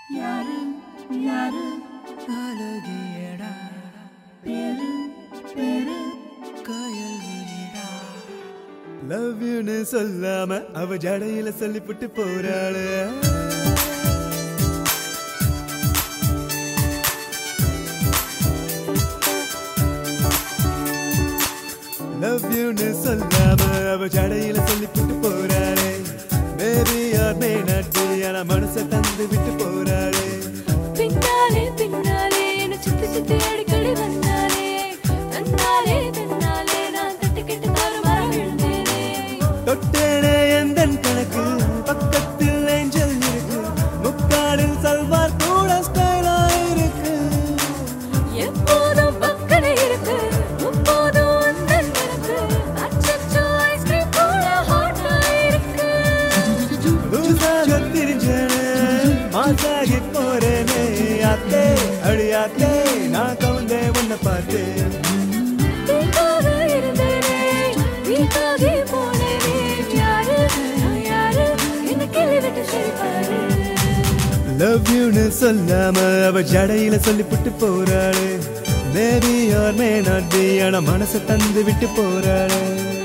யாரு யாரு அழகியடா பேரு பேரு காயல் விழிடா லவ் யூன்னு சொல்லாம அவ ஜடையில சொல்லிப்புட்டு போறாளு லவ் யூன்னு சொல்லாம அவ ஜடையில சொல்லிப்புட்டு போறாளே maybe or may not be ஆனா மனசை தந்து விட்டு போறாளே பின்னாலே பின்னாலே என்ன சுத்தி சுத்தி அடிக்கடி வந்தாலே தன்னாலே தன்னாலே நான் தட்டிக்கிட்டு தாறுமாற விழுந்தேனே தொட்டேனே எந்தன் கணக்கு பக்கத்தில் ஏஞ்சல் இருக்கு முக்காடில் சல்வார் கூட ஸ்டைலா இருக்கு எப்போதும் பக்கடை இருக்கு முப்போதும் உந்தன் இருக்கு அச்சச்சோ ஐஸ்கிரீம் கூட ஹாட்டா இருக்கு லூசாக திரிஞ்சேனே மாசாகி போறேனே அத்தே அடி அத்தே நான் கவுந்தே உன்னை பார்த்து தீக்காக இருந்தேனே வீக்காகி போனேனே யாரு நான் யாரு என்ன கிள்ளி விட்டு சிரிப்பாரு லவ் யூன்னு சொல்லாம அவ ஜடையில சொல்லிப்புட்டு போறாளே maybe or may not be ஆனா மனசை தந்து விட்டு போறாளே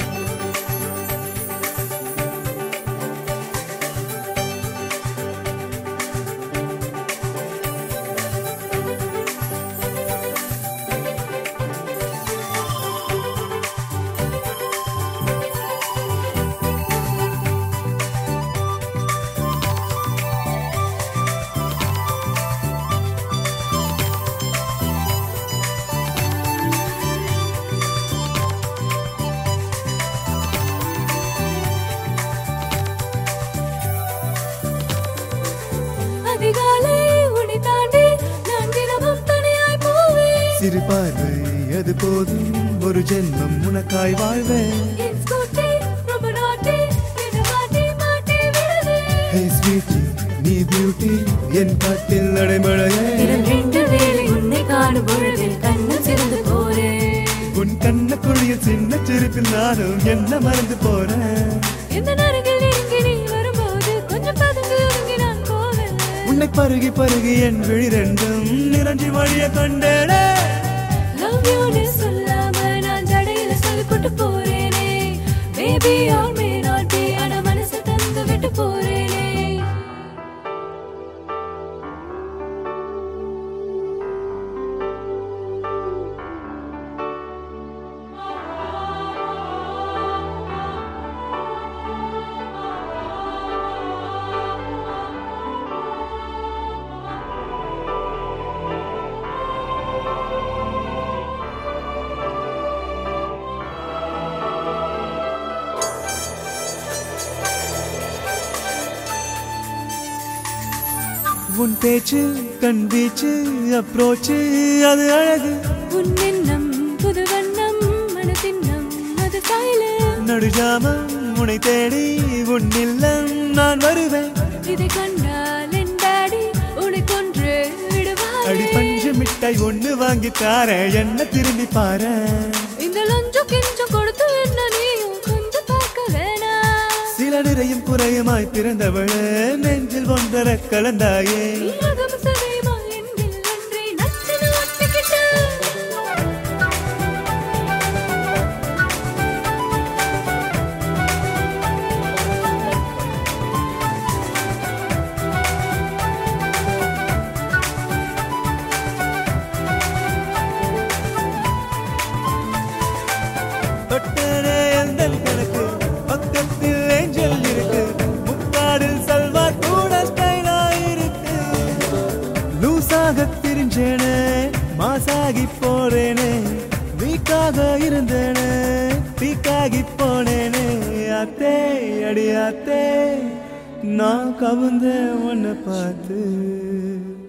அதிகாலை உன்னை தாண்டி நான் தினமும் தனியாய் போவேன் சிறு பார்வை அது போதும் ஒரு ஜென்மம் உனக்காய் வாழ்வேன் என் ஸ்கூட்டி ரொம்ப நாட்டி என்ன மாட்டி மாட்டி விடுது ஹே ஸ்வீட்டி நீ பியூட்டி என் காட்டில் நடைமழையே தினம் ரெண்டு வேளை உன்னை காணும் பொழுதில் கண்ணில் சிறந்து போறேன் உன் கண்ண குழியில் சின்ன சிரிப்பில் நானும் என்ன மறந்து போறேன் இந்த நரகில் நெருங்கி நீ வரும்போது கொஞ்சம் பதுங்கி ஒதுங்கி நான் போவேன் உன்னை பருகி பருகி என் விழி ரெண்டும் நிறைஞ்சி வழிய கண்டேனே லவ் யூன்னு சொல்லாம நான் ஜடையில சொல்லிப்புட்டு போறேனே baby or may not be ஆனா மனசு தந்து விட்டு போறேனே உன் பேச்சு கண் வீச்சு அப்ரோச்சு அது அழகு உன் எண்ணம் புது வண்ணம் மனதின்னம் அது சாயல நடுஜாமம் உன்னை தேடி உன் இல்லம் நான் வருவேன் இதை கண்டால் என் டாடி உன்னை கொன்று அடி விடுவாரே பஞ்சு மிட்டாய் ஒண்ணு வாங்கி தாரேன் என்ன திரும்பி பாரேன் இந்த லஞ்சம் கெஞ்சம் கொடுத்து என்ன நீயும் கொஞ்சம் பார்க்க வேணாம் சில நிறையும் குறையுமாய் பிறந்தவளே நெஞ்சில் ஒன்றர கலந்தாயே உலகம் சதைமா என்கில் ஒன்றை நச்சின ஒட்டிக்கிட்டு தொட்டனே எந்தன் கணக்கு பக்கத்தில் ஏஞ்சல் இருக்கு முக்காடில் சல்வார் கூட ஸ்டைலா இருக்கு லூசாக திரிஞ்சேனே மாசாகி போறேனே வீக்காக இருந்தேனே பீக்காகி போனேனே அத்தே அடி அத்தே நான் கவுந்த உன்னை பார்த்து